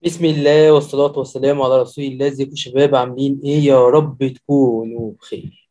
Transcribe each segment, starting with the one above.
بسم الله والصلاة والسلام على رسول الله ازيكم يا شباب عاملين ايه يا رب تكونوا بخير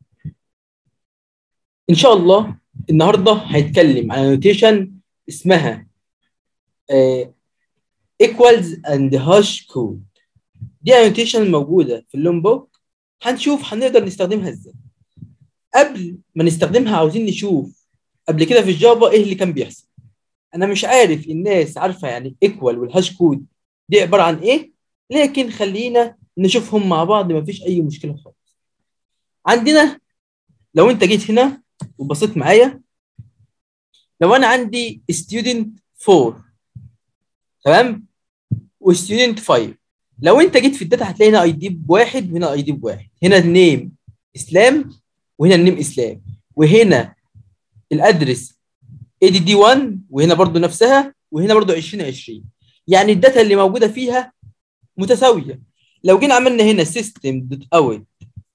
ان شاء الله النهارده هنتكلم عن نوتيشن اسمها آه equals and hash code دي نوتيشن موجودة في اللون بوك هنشوف هنقدر نستخدمها ازاي قبل ما نستخدمها عاوزين نشوف قبل كده في الجافا ايه اللي كان بيحصل انا مش عارف الناس عارفة يعني equal والهاش كود دي عبارة عن ايه لكن خلينا نشوفهم مع بعض مفيش اي مشكلة خالص عندنا لو انت جيت هنا وبصيت معايا لو انا عندي student 4 تمام وستودنت 5 لو انت جيت في الداتا هتلاقي هنا اي دي بواحد وهنا اي دي بواحد هنا النيم اسلام وهنا النيم اسلام وهنا الادرس اي دي دي 1 وهنا برضو نفسها وهنا برضو 2020 يعني الداتا اللي موجوده فيها متساويه لو جينا عملنا هنا system دوت اوت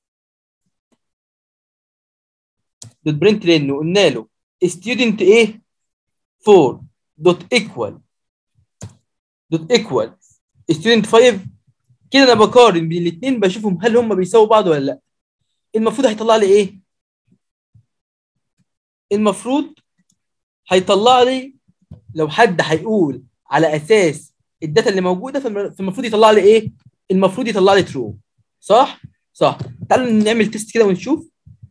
دوت برنت لين وقلنا له student ايه 4 دوت ايكوال دوت ايكوال student 5 كده انا بقارن بين الاثنين بشوفهم هل هم بيساووا بعض ولا لا المفروض هيطلع لي ايه المفروض هيطلع لي لو حد هيقول على اساس الداتا اللي موجوده فالمفروض يطلع لي ايه المفروض يطلع لي ترو صح صح تعالوا نعمل تيست كده ونشوف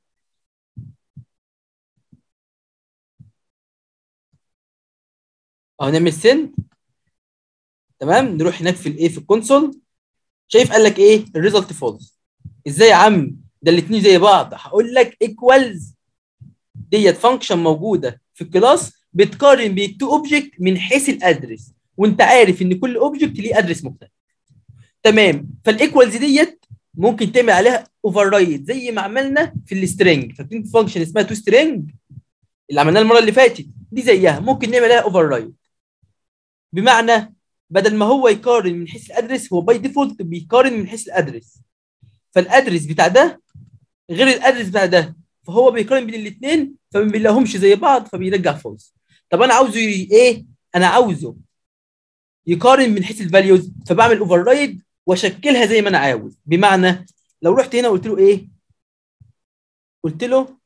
اهو نعمل سند تمام نروح هناك في الايه في الكونسول شايف قال لك ايه الريزلت فولس ازاي يا عم ده الاثنين زي بعض هقول لك ايكوالز ديت فانكشن موجوده في الكلاس بتقارن بين التو اوبجكت من حيث الادرس وانت عارف ان كل اوبجكت ليه ادرس مختلف تمام فالايكوالز ديت ممكن تعمل عليها اوفر رايد زي ما عملنا في السترنج فاكرين فانكشن اسمها تو سترنج اللي عملناها المره اللي فاتت دي زيها ممكن نعمل عليها اوفر رايد بمعنى بدل ما هو يقارن من حيث الادرس هو باي ديفولت بيقارن من حيث الادرس فالادرس بتاع ده غير الادرس بتاع ده فهو بيقارن بين الاثنين فما بيلاقيهمش زي بعض فبيرجع فولس طب انا عاوزه ايه انا عاوزه يقارن من حيث الفاليوز فبعمل اوفر رايد واشكلها زي ما انا عاوز بمعنى لو رحت هنا قلت له ايه قلت له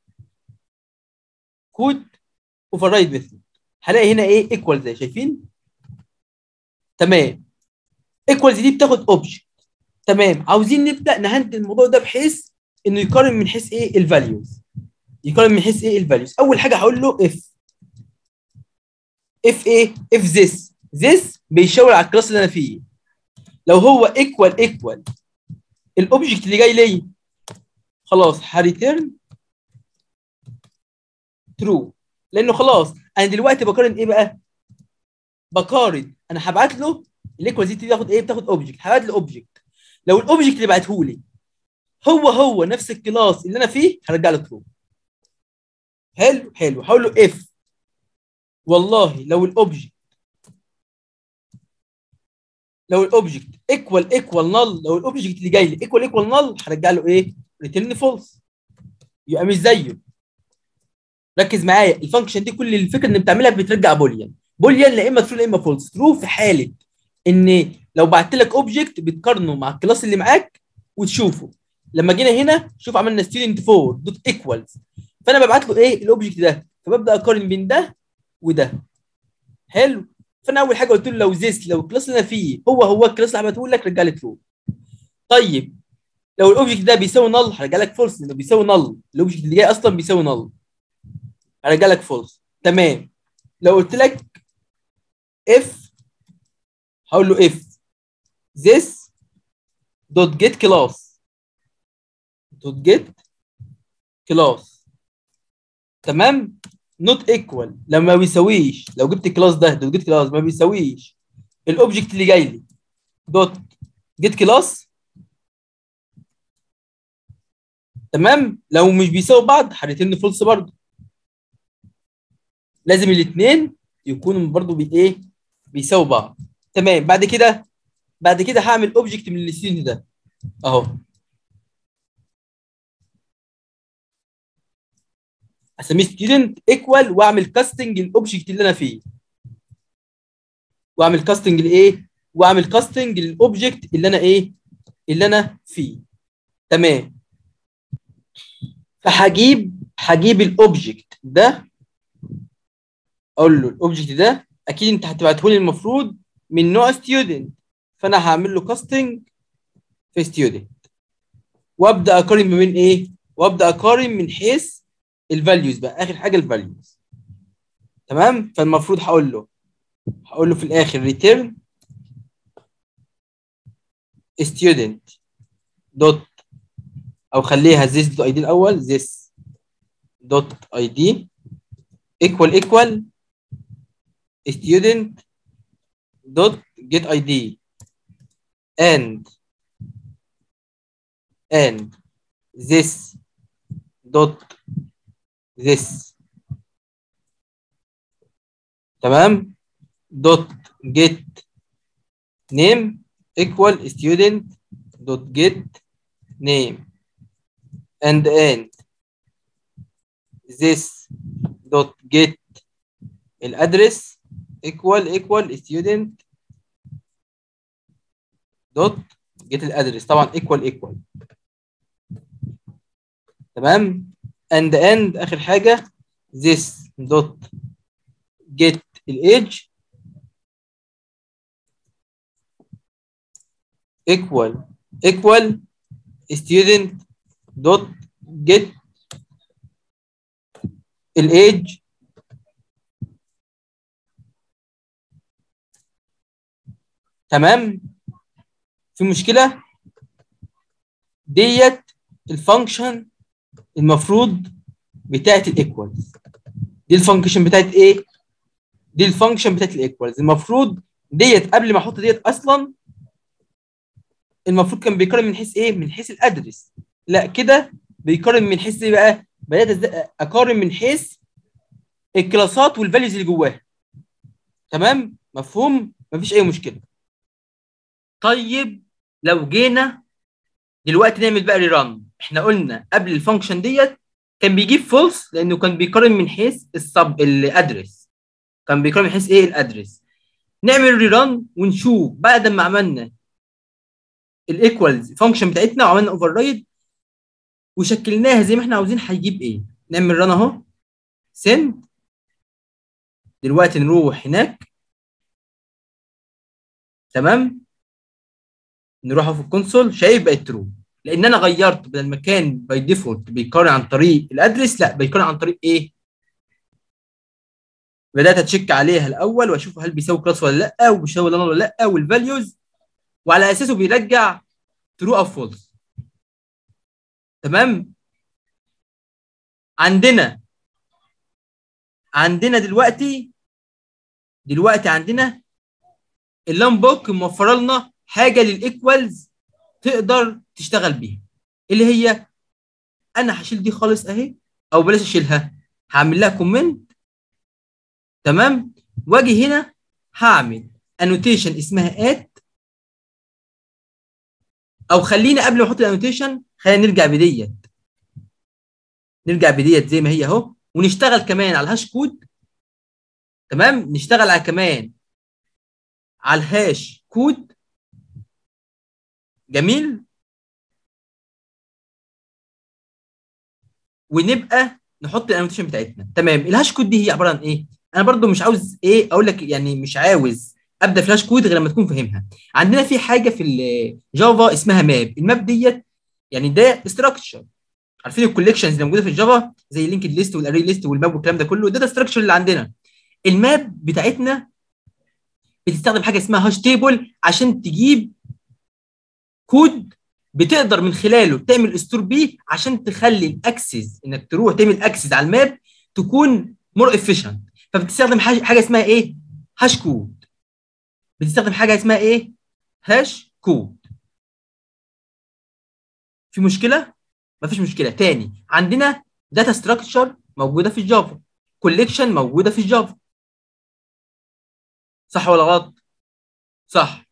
كود اوفر رايد ميثود هلاقي هنا ايه ايكوال زي شايفين تمام ايكوالز دي بتاخد اوبجكت تمام عاوزين نبدا نهندل الموضوع ده بحيث انه يقارن من حيث ايه الفاليوز يقارن من حيث ايه الفاليوز اول حاجه هقول له اف اف ايه اف ذس ذس بيشاور على الكلاس اللي انا فيه لو هو ايكوال ايكوال الاوبجكت اللي جاي لي خلاص هريتيرن ترو لانه خلاص انا دلوقتي بقارن ايه بقى بقارن انا هبعت له الايكوال دي بتاخد ايه بتاخد اوبجكت هبعت له اوبجكت لو الاوبجكت اللي بعته لي هو هو نفس الكلاس اللي انا فيه هرجع له ترو حلو حلو هقول له اف والله لو الاوبجكت لو الاوبجكت ايكوال ايكوال نل لو الاوبجكت اللي جاي لي ايكوال ايكوال نل هرجع له ايه ريتيرن فولس يبقى مش زيه ركز معايا الفانكشن دي كل الفكره ان بتعملها بترجع بوليان بوليان لا اما ترو لا اما فولس ترو في حاله ان لو بعت لك اوبجكت بتقارنه مع الكلاس اللي معاك وتشوفه لما جينا هنا شوف عملنا ستودنت 4 دوت ايكوالز فانا ببعت له ايه الاوبجكت ده فببدا اقارن بين ده وده حلو فانا اول حاجه قلت له لو زيس لو الكلاس اللي انا فيه هو هو الكلاس اللي عملته لك رجع لي ترو طيب لو الاوبجكت ده بيساوي نل هرجع لك فولس لانه بيساوي نل الاوبجكت اللي جاي اصلا بيساوي نل هرجع لك فولس تمام لو قلت لك اف هقول له اف this dot get class dot get class تمام not equal لما ما بيساويش لو جبت الكلاس ده دوت جيت كلاس ما بيساويش الاوبجكت اللي جاي لي دوت جيت كلاس تمام لو مش بيساوي بعض هريترن فولس برضه لازم الاثنين يكونوا برضه بي ايه بيساوي بعض تمام بعد كده بعد كده هعمل اوبجكت من الستودنت ده اهو اسميه ستودنت ايكوال واعمل كاستنج الاوبجكت اللي انا فيه واعمل كاستنج لايه واعمل كاستنج للاوبجكت اللي انا ايه اللي انا فيه تمام فهجيب هجيب الاوبجكت ده اقول له الاوبجكت ده اكيد انت هتبعته لي المفروض من نوع ستودنت فانا هعمل له كاستنج في ستودنت وابدا اقارن ما بين ايه وابدا اقارن من حيث الفاليوز بقى اخر حاجه الفاليوز تمام فالمفروض هقول له هقول له في الاخر ريتيرن student دوت او خليها this دوت اي دي الاول this دوت اي دي equal equal student دوت get id and and this dot this تمام dot get name equal student dot get name and and this dot get الادرس equal equal student dot get الادرس طبعا equal equal تمام and and اخر حاجه this dot get الايدج equal equal student dot get الايدج تمام في مشكله ديت الفانكشن المفروض بتاعت الايكوالز دي الفانكشن بتاعت ايه دي الفانكشن بتاعت الايكوالز المفروض ديت قبل ما احط ديت اصلا المفروض كان بيقارن من حيث ايه من حيث الادرس لا كده بيقارن من حيث ايه بقى بدات اقارن من حيث الكلاسات والفاليوز اللي جواها تمام مفهوم مفيش اي مشكله طيب لو جينا دلوقتي نعمل بقى ريران احنا قلنا قبل الفانكشن ديت كان بيجيب فولس لانه كان بيقارن من حيث السب الادرس كان بيقارن من حيث ايه الادرس نعمل ريران ونشوف بعد ما عملنا الايكوالز فانكشن بتاعتنا وعملنا اوفر رايد وشكلناها زي ما احنا عاوزين هيجيب ايه نعمل ران اهو سند دلوقتي نروح هناك تمام نروح في الكونسول شايف بقت ترو لان انا غيرت بدل ما كان باي ديفولت بيقارن عن طريق الادرس لا بيقارن عن طريق ايه بدات اتشيك عليها الاول واشوف هل بيساوي كلاس ولا لا وبيساوي ولا لا والفاليوز وعلى اساسه بيرجع ترو او فولس تمام عندنا عندنا دلوقتي دلوقتي عندنا اللام بوك موفره لنا حاجه للايكوالز تقدر تشتغل بيها اللي هي انا هشيل دي خالص اهي او بلاش اشيلها هعمل لها كومنت تمام واجي هنا هعمل انوتيشن اسمها ات او خلينا قبل ما احط الانوتيشن خلينا نرجع بديت نرجع بديت زي ما هي اهو ونشتغل كمان على الهاش كود تمام نشتغل على كمان على الهاش كود جميل ونبقى نحط الانوتيشن بتاعتنا تمام الهاش كود دي هي عباره عن ايه انا برضو مش عاوز ايه اقول لك يعني مش عاوز ابدا فلاش كود غير لما تكون فاهمها عندنا في حاجه في الجافا اسمها ماب الماب ديت يعني ده استراكشر عارفين الكوليكشنز اللي موجوده في الجافا زي اللينكد ليست والاري ليست والماب والكلام ده كله ده ده استراكشر اللي عندنا الماب بتاعتنا بتستخدم حاجه اسمها هاش تيبل عشان تجيب كود بتقدر من خلاله تعمل استور بيه عشان تخلي الاكسس انك تروح تعمل اكسس على الماب تكون مور افيشنت فبتستخدم حاجه اسمها ايه هاش كود بتستخدم حاجه اسمها ايه هاش كود في مشكله مفيش مشكله تاني عندنا داتا ستراكشر موجوده في الجافا كوليكشن موجوده في الجافا صح ولا غلط صح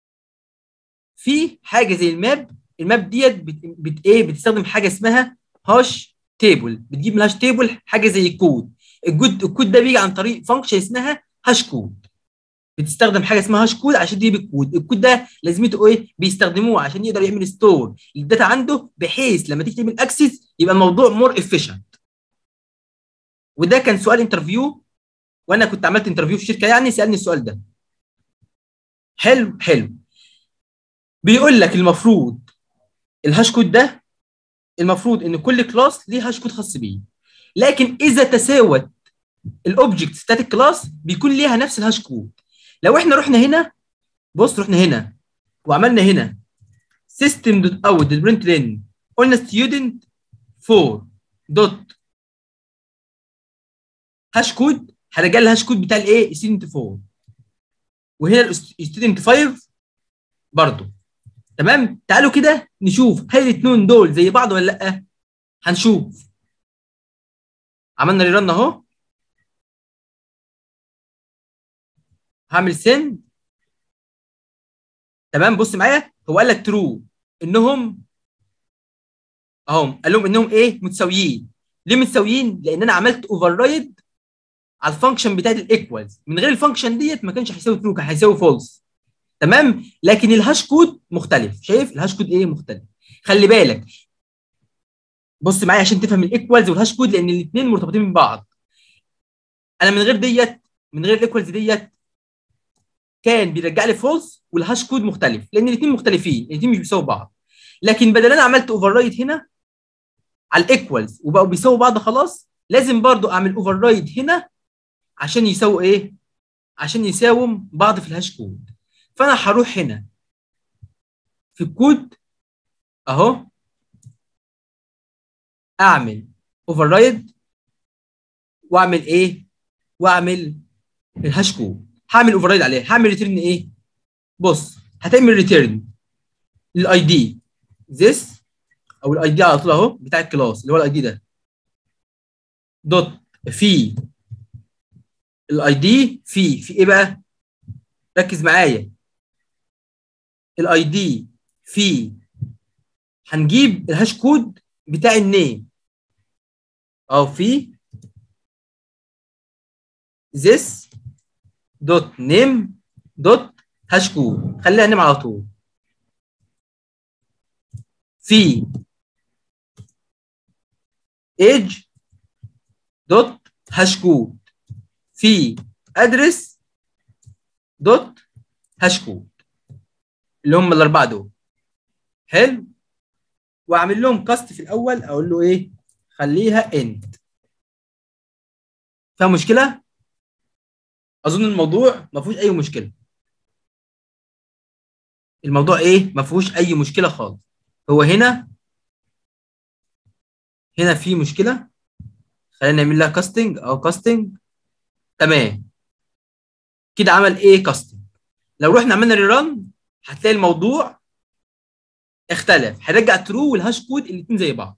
في حاجه زي الماب الماب ديت بت... بت... ايه بتستخدم حاجه اسمها هاش تيبل بتجيب من هاش تيبل حاجه زي كود الكود الكود ده بيجي عن طريق فانكشن اسمها هاش كود بتستخدم حاجه اسمها هاش كود عشان تجيب الكود الكود ده لازمته ايه بيستخدموه عشان يقدر يعمل ستور للداتا عنده بحيث لما تيجي تعمل اكسس يبقى الموضوع مور افيشنت وده كان سؤال انترفيو وانا كنت عملت انترفيو في شركه يعني سالني السؤال ده حلو حلو بيقول لك المفروض الهاش كود ده المفروض ان كل كلاس ليه هاش كود خاص بيه لكن اذا تساوت الاوبجكت ستاتيك كلاس بيكون ليها نفس الهاش كود لو احنا رحنا هنا بص رحنا هنا وعملنا هنا system دوت اوت دوت برنت لين قلنا student 4 دوت هاش كود هرجع لي الهاش كود بتاع الايه student 4 وهنا student 5 برضه تمام تعالوا كده نشوف هل الاثنين دول زي بعض ولا لا هنشوف عملنا ريرن اهو هعمل سند تمام بص معايا هو قال لك ترو انهم اهم قال لهم انهم ايه متساويين ليه متساويين لان انا عملت اوفر رايد على الفانكشن بتاعت الايكوالز من غير الفانكشن ديت ما كانش هيساوي ترو كان هيساوي فولس تمام لكن الهاش كود مختلف شايف الهاش كود ايه مختلف خلي بالك بص معايا عشان تفهم الايكوالز والهاش كود لان الاثنين مرتبطين ببعض انا من غير ديت من غير الايكوالز ديت كان بيرجع لي فولس والهاش كود مختلف لان الاثنين مختلفين الاثنين مش بيساووا بعض لكن بدل انا عملت اوفر رايد هنا على الايكوالز وبقوا بيساووا بعض خلاص لازم برضو اعمل اوفر رايد هنا عشان يساووا ايه عشان يساوم بعض في الهاش كود فانا هروح هنا في الكود اهو اعمل اوفر رايد واعمل ايه واعمل الهاش كود هعمل اوفر رايد عليه هعمل ريتيرن ايه بص هتعمل ريتيرن للاي دي this او الاي دي على طول اهو بتاع الكلاس اللي هو الاي دي ده دوت في الاي دي في في ايه بقى ركز معايا الاي دي في هنجيب الهاش كود بتاع النيم او في this دوت نيم دوت هاش كود خليها نيم على طول في ايج دوت هاش كود في ادرس دوت هاش كود اللي هم الاربعه دول حلو واعمل لهم كاست في الاول اقول له ايه خليها اند فيها مشكله اظن الموضوع ما فيهوش اي مشكله الموضوع ايه ما فيهوش اي مشكله خالص هو هنا هنا في مشكله خلينا نعمل لها كاستنج او كاستنج تمام كده عمل ايه كاستنج لو رحنا عملنا ريران هتلاقي الموضوع اختلف هيرجع ترو والهاش كود الاثنين زي بعض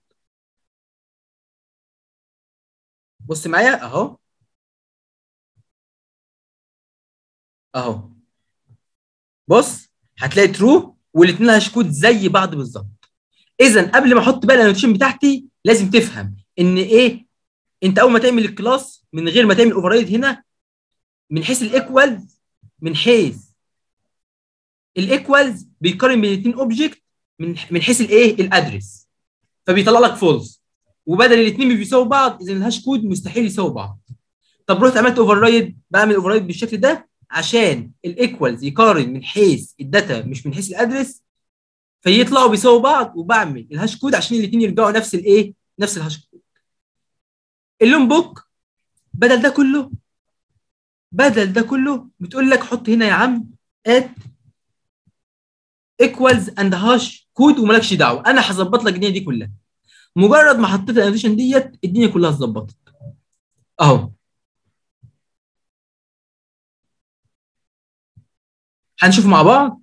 بص معايا اهو اهو بص هتلاقي ترو والاثنين هاش كود زي بعض بالظبط اذا قبل ما احط بقى الانوتيشن بتاعتي لازم تفهم ان ايه انت اول ما تعمل الكلاس من غير ما تعمل اوفر هنا من حيث الايكوالز من حيث الايكوالز بيقارن بين الاثنين اوبجكت من من حيث الايه الادرس فبيطلع لك فولس وبدل الاثنين مش بيساووا بعض اذا الهاش كود مستحيل يساوي بعض طب رحت عملت اوفر رايد بعمل اوفر رايد بالشكل ده عشان الايكوالز يقارن من حيث الداتا مش من حيث الادرس فيطلعوا بيساووا بعض وبعمل الهاش كود عشان الاثنين يرجعوا نفس الايه نفس الهاش كود اللون بوك بدل ده كله بدل ده كله بتقول لك حط هنا يا عم ات ايكوالز اند هاش كود ومالكش دعوه انا هظبط لك الدنيا دي كلها مجرد ما حطيت الانوتيشن ديت الدنيا كلها اتظبطت اهو هنشوف مع بعض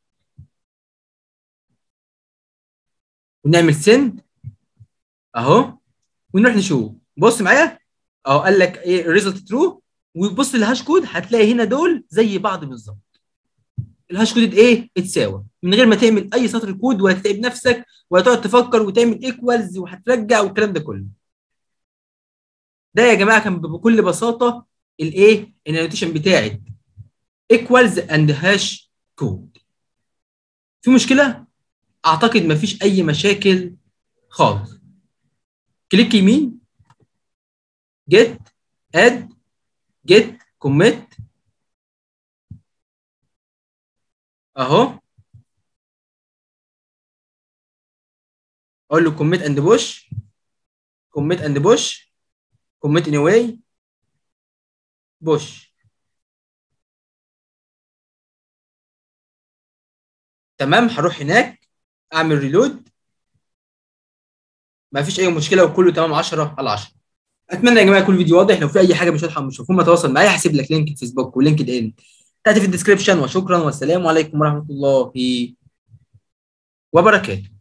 ونعمل سند اهو ونروح نشوف بص معايا اهو قال لك ايه ريزلت ترو وبص للهاش كود هتلاقي هنا دول زي بعض بالظبط الهاش كود ايه اتساوى من غير ما تعمل اي سطر كود ولا تتعب نفسك ولا تقعد تفكر وتعمل ايكوالز وهترجع والكلام ده كله ده يا جماعه كان بكل بساطه الايه الانوتيشن بتاعت equals and hash code في مشكله اعتقد مفيش اي مشاكل خالص كليك يمين get add get commit اهو اقول له commit and push commit and push commit anyway push تمام هروح هناك اعمل ريلود ما فيش اي مشكله وكله تمام 10 على 10 اتمنى يا جماعه يكون الفيديو واضح لو في اي حاجه مش واضحه مش مفهومه تواصل معايا هسيب لك لينك فيسبوك ولينكد ان تاتي في الديسكربشن وشكرا والسلام عليكم ورحمه الله وبركاته